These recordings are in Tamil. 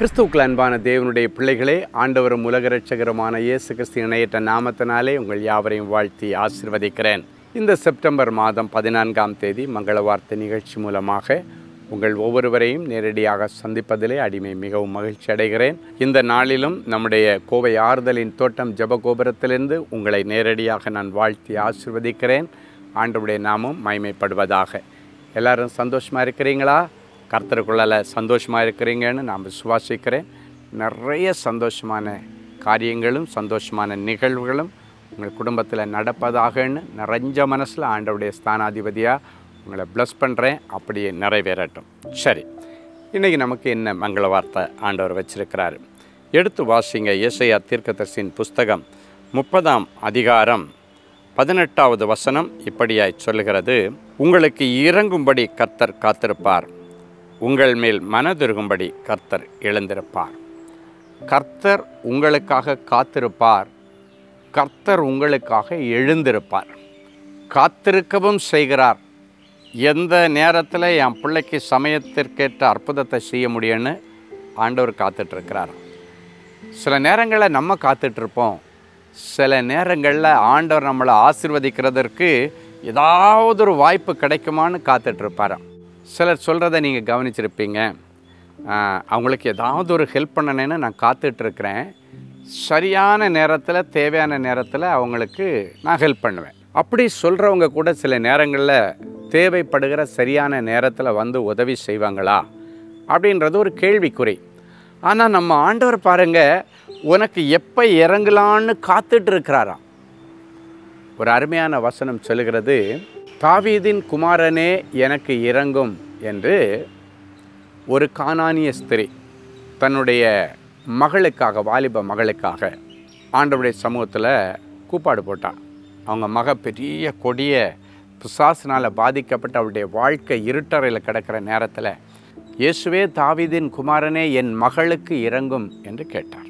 கிறிஸ்துவுக்குள் அன்பான தேவனுடைய பிள்ளைகளே ஆண்டவரும் உலக ரட்சகருமான இயேசு கிறிஸ்து இணையற்ற நாமத்தினாலே உங்கள் யாவரையும் வாழ்த்தி ஆசிர்வதிக்கிறேன் இந்த செப்டம்பர் மாதம் பதினான்காம் தேதி மங்கள வார்த்தை நிகழ்ச்சி மூலமாக உங்கள் ஒவ்வொருவரையும் நேரடியாக சந்திப்பதிலே அடிமை மிகவும் மகிழ்ச்சி அடைகிறேன் இந்த நாளிலும் நம்முடைய கோவை ஆறுதலின் தோட்டம் ஜபகோபுரத்திலிருந்து உங்களை நேரடியாக நான் வாழ்த்தி ஆசிர்வதிக்கிறேன் ஆண்டவருடைய நாமம் மைமைப்படுவதாக எல்லாரும் சந்தோஷமாக இருக்கிறீங்களா கர்த்தருக்குள்ளால சந்தோஷமாக இருக்கிறீங்கன்னு நான் விசுவாசிக்கிறேன் நிறைய சந்தோஷமான காரியங்களும் சந்தோஷமான நிகழ்வுகளும் உங்கள் குடும்பத்தில் நடப்பதாகன்னு நிறைஞ்ச மனசில் ஆண்டவருடைய ஸ்தானாதிபதியாக உங்களை ப்ளஸ் பண்ணுறேன் அப்படியே நிறைவேறட்டும் சரி இன்றைக்கி நமக்கு என்ன மங்கள வார்த்தை ஆண்டவர் வச்சிருக்கிறாரு எடுத்து வாசிங்க இயேசையா தீர்க்கதரிசியின் புஸ்தகம் முப்பதாம் அதிகாரம் பதினெட்டாவது வசனம் இப்படியாய் சொல்லுகிறது உங்களுக்கு இறங்கும்படி கர்த்தர் காத்திருப்பார் உங்கள் மேல் மனதுருகும்படி கர்த்தர் எழுந்திருப்பார் கர்த்தர் உங்களுக்காக காத்திருப்பார் கர்த்தர் உங்களுக்காக எழுந்திருப்பார் காத்திருக்கவும் செய்கிறார் எந்த நேரத்தில் என் பிள்ளைக்கு சமயத்திற்கேற்ற அற்புதத்தை செய்ய முடியும்னு ஆண்டவர் காத்துட்ருக்கிறார் சில நேரங்களில் நம்ம காத்துட்ருப்போம் சில நேரங்களில் ஆண்டவர் நம்மளை ஆசிர்வதிக்கிறதற்கு ஏதாவது ஒரு வாய்ப்பு கிடைக்குமான்னு காத்துட்ருப்பாராம் சிலர் சொல்கிறத நீங்கள் கவனிச்சிருப்பீங்க ஆஹ், அவங்களுக்கு ஏதாவது ஒரு ஹெல்ப் பண்ணணுன்னு நான் காத்துட்ருக்கிறேன் சரியான நேரத்தில் தேவையான நேரத்தில் அவங்களுக்கு நான் ஹெல்ப் பண்ணுவேன் அப்படி சொல்கிறவங்க கூட சில நேரங்களில் தேவைப்படுகிற சரியான நேரத்தில் வந்து உதவி செய்வாங்களா அப்படின்றது ஒரு கேள்விக்குறி ஆனால் நம்ம ஆண்டவர் பாருங்க உனக்கு எப்போ இறங்கலான்னு காத்துட்டு இருக்கிறாராம் ஒரு அருமையான வசனம் சொல்லுகிறது தாவீதின் குமாரனே எனக்கு இறங்கும் என்று ஒரு கானானிய ஸ்திரீ தன்னுடைய மகளுக்காக வாலிப மகளுக்காக ஆண்டவருடைய சமூகத்தில் கூப்பாடு போட்டான் அவங்க மக பெரிய கொடிய பிசாசினால் பாதிக்கப்பட்டு அவருடைய வாழ்க்கை இருட்டறையில் கிடக்கிற நேரத்தில் இயேசுவே தாவீதின் குமாரனே என் மகளுக்கு இறங்கும் என்று கேட்டார்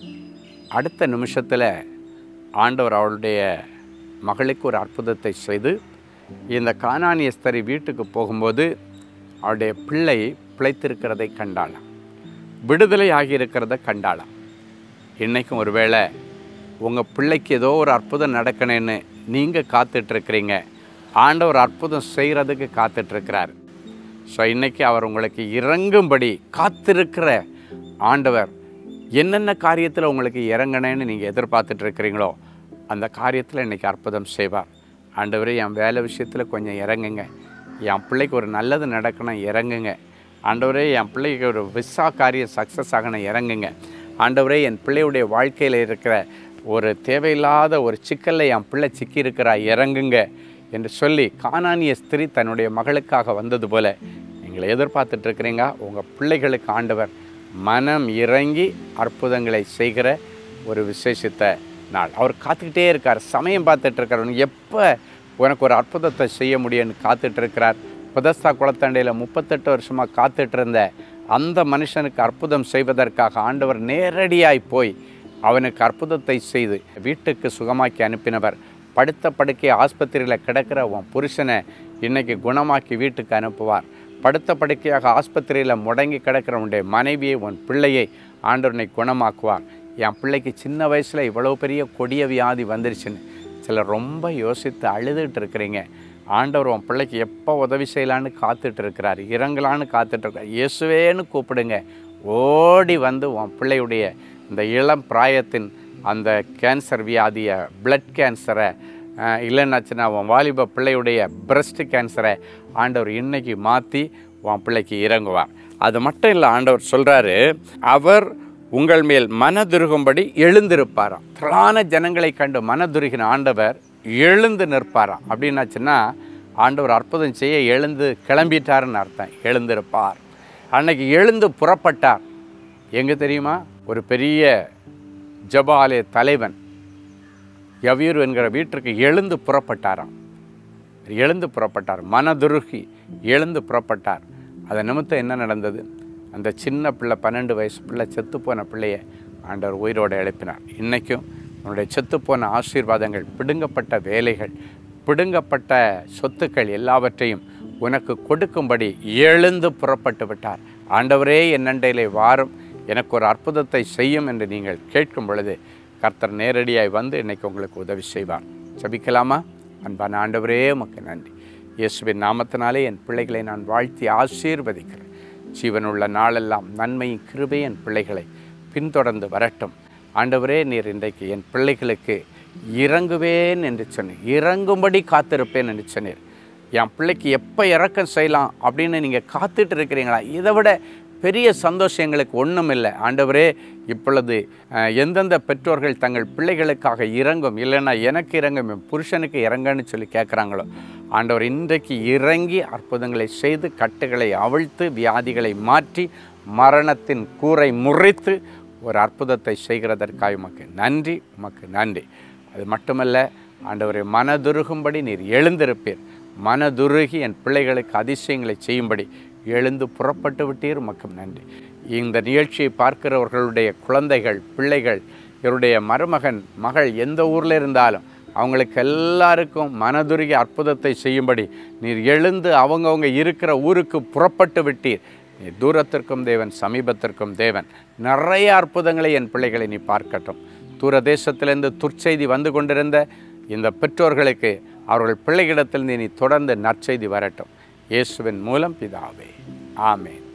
அடுத்த நிமிஷத்தில் ஆண்டவர் அவளுடைய மகளுக்கு ஒரு அற்புதத்தை செய்து இந்த கானானிய ஸ்திரீ வீட்டுக்கு போகும்போது அவளுடைய பிள்ளை பிழைத்திருக்கிறதை கண்டாளாம் விடுதலை ஆகியிருக்கிறத கண்டாளாம் இன்றைக்கும் ஒருவேளை உங்கள் பிள்ளைக்கு ஏதோ ஒரு அற்புதம் நடக்கணும்னு நீங்கள் காத்துட்ருக்கிறீங்க ஆண்டவர் அற்புதம் செய்கிறதுக்கு காத்துட்ருக்கிறார் ஸோ இன்றைக்கி அவர் உங்களுக்கு இறங்கும்படி காத்திருக்கிற ஆண்டவர் என்னென்ன காரியத்தில் உங்களுக்கு இறங்கணும்னு நீங்கள் எதிர்பார்த்துட்டு இருக்கிறீங்களோ அந்த காரியத்தில் இன்றைக்கி அற்புதம் செய்வார் ஆண்டவரே என் வேலை விஷயத்தில் கொஞ்சம் இறங்குங்க என் பிள்ளைக்கு ஒரு நல்லது நடக்கணும் இறங்குங்க ஆண்டவரே என் பிள்ளைக்கு ஒரு விசா காரியம் சக்ஸஸ் ஆகணும் இறங்குங்க ஆண்டவரே என் பிள்ளையுடைய வாழ்க்கையில் இருக்கிற ஒரு தேவையில்லாத ஒரு சிக்கலில் என் பிள்ளை சிக்கி இருக்கிறா இறங்குங்க என்று சொல்லி கானானிய ஸ்திரீ தன்னுடைய மகளுக்காக வந்தது போல நீங்கள் எதிர்பார்த்துட்டு இருக்கிறீங்க உங்கள் பிள்ளைகளுக்கு ஆண்டவர் மனம் இறங்கி அற்புதங்களை செய்கிற ஒரு விசேஷித்த நாள் அவர் காத்துக்கிட்டே இருக்கார் சமயம் பார்த்துட்டு இருக்கார் எப்போ உனக்கு ஒரு அற்புதத்தை செய்ய முடியும்னு காத்துட்டு இருக்கிறார் புதஸ்தா குளத்தண்டையில் முப்பத்தெட்டு வருஷமாக காத்துட்டு இருந்த அந்த மனுஷனுக்கு அற்புதம் செய்வதற்காக ஆண்டவர் நேரடியாய் போய் அவனுக்கு அற்புதத்தை செய்து வீட்டுக்கு சுகமாக்கி அனுப்பினவர் படுத்த படுக்கை ஆஸ்பத்திரியில் கிடக்கிற உன் புருஷனை இன்னைக்கு குணமாக்கி வீட்டுக்கு அனுப்புவார் படுத்த படுக்கையாக ஆஸ்பத்திரியில் முடங்கி கிடக்கிற உன்னுடைய மனைவியை உன் பிள்ளையை ஆண்டவனை குணமாக்குவார் என் பிள்ளைக்கு சின்ன வயசில் இவ்வளோ பெரிய கொடிய வியாதி வந்துருச்சுன்னு சிலர் ரொம்ப யோசித்து அழுதுகிட்டு இருக்கிறீங்க ஆண்டவர் உன் பிள்ளைக்கு எப்போ உதவி செய்யலான்னு காத்துட்டு இருக்கிறார் இறங்கலான்னு காத்துட்டு இருக்கார் இயேசுவேன்னு கூப்பிடுங்க ஓடி வந்து உன் பிள்ளையுடைய இந்த இளம் பிராயத்தின் அந்த கேன்சர் வியாதியை பிளட் கேன்சரை அஹ், இல்லைன்னாச்சுன்னா உன் வாலிப பிள்ளையுடைய பிரஸ்ட் கேன்சரை ஆண்டவர் இன்னைக்கு மாற்றி உன் பிள்ளைக்கு இறங்குவார் அது மட்டும் இல்லை ஆண்டவர் சொல்கிறாரு அவர் உங்கள் மேல் மனதுருகும்படி எழுந்திருப்பாராம் திரளான ஜனங்களை கண்டு மனதுருகின ஆண்டவர் எழுந்து நிற்பாராம் அப்படின்னாச்சுன்னா ஆண்டவர் அற்புதம் செய்ய எழுந்து கிளம்பிட்டாருன்னு அர்த்தம் எழுந்திருப்பார் அன்னைக்கு எழுந்து புறப்பட்டார் எங்கே தெரியுமா ஒரு பெரிய ஜெப ஆலய தலைவன் யவீர் என்கிற வீட்டிற்கு எழுந்து புறப்பட்டாராம் எழுந்து புறப்பட்டார் மனதுருகி எழுந்து புறப்பட்டார் அதை நிமித்தம் என்ன நடந்தது அந்த சின்ன பிள்ளை பன்னெண்டு வயசு பிள்ளை செத்துப்போன பிள்ளைய ஆண்டவர் உயிரோடு எழுப்பினார் இன்றைக்கும் நம்முடைய செத்துப்போன ஆசீர்வாதங்கள் பிடுங்கப்பட்ட வேலைகள் பிடுங்கப்பட்ட சொத்துக்கள் எல்லாவற்றையும் உனக்கு கொடுக்கும்படி எழுந்து புறப்பட்டு விட்டார் ஆண்டவரே என் அண்டையிலே வாரும் எனக்கு ஒரு அற்புதத்தை செய்யும் என்று நீங்கள் கேட்கும் பொழுது கர்த்தர் நேரடியாய் வந்து இன்னைக்கு உங்களுக்கு உதவி செய்வார் ஜெபிக்கலாமா அன்பான ஆண்டவரே உமக்கு நன்றி இயேசுவின் நாமத்தினாலே என் பிள்ளைகளை நான் வாழ்த்தி ஆசீர்வதிக்கிறேன் ஜீவனுள்ள நாளெல்லாம் நன்மையும் கிருபை என் பிள்ளைகளை பின்தொடர்ந்து வரட்டும் ஆண்டவரே நீர் இன்றைக்கு என் பிள்ளைகளுக்கு இறங்குவேன் என்று சொன்னீர் இறங்கும்படி காத்திருப்பேன் என்று சொன்னீர் என் பிள்ளைக்கு எப்போ இறக்கம் செய்யலாம் அப்படின்னு நீங்கள் காத்துட்டு இருக்கிறீங்களா இதை விட பெரிய சந்தோஷம் எங்களுக்கு ஒன்றும் இல்லை ஆண்டவரே இப்பொழுது அஹ், எந்தெந்த பெற்றோர்கள் தங்கள் பிள்ளைகளுக்காக இறங்கும் இல்லைன்னா எனக்கு இறங்கும் என் புருஷனுக்கு இறங்கன்னு சொல்லி கேட்குறாங்களோ ஆண்டவர் இன்றைக்கு இறங்கி அற்புதங்களை செய்து கட்டுகளை அவிழ்த்து வியாதிகளை மாற்றி மரணத்தின் கூரை முறித்து ஒரு அற்புதத்தை செய்கிறதற்காக உமக்கு நன்றி உமக்கு நன்றி அது மட்டுமல்ல ஆண்டவரை மனதுருகும்படி நீர் எழுந்திருப்பீர் மனதுருகி என் பிள்ளைகளுக்கு அதிசயங்களை செய்யும்படி எழுந்து புறப்பட்டு விட்டீர் உமக்கு நன்றி இந்த நிகழ்ச்சியை பார்க்கிறவர்களுடைய குழந்தைகள் பிள்ளைகள் இவருடைய மருமகன் மகள் எந்த ஊரில் இருந்தாலும் அவங்களுக்கு எல்லாருக்கும் மனதுருகி அற்புதத்தை செய்யும்படி நீர் எழுந்து அவங்கவங்க இருக்கிற ஊருக்கு புறப்பட்டு விட்டீர் நீ தூரத்திற்கும் தேவன் சமீபத்திற்கும் தேவன் நிறைய அற்புதங்களை என் பிள்ளைகளை நீ பார்க்கட்டும் தூர தேசத்திலிருந்து துர்ச்செய்தி வந்து கொண்டிருந்த இந்த பெற்றோர்களுக்கு அவர்கள் பிள்ளைகளிடத்தில் நீ தொடர்ந்து நற்செய்தி வரட்டும் இயேசுவின் மூலம் பிதாவே ஆமென்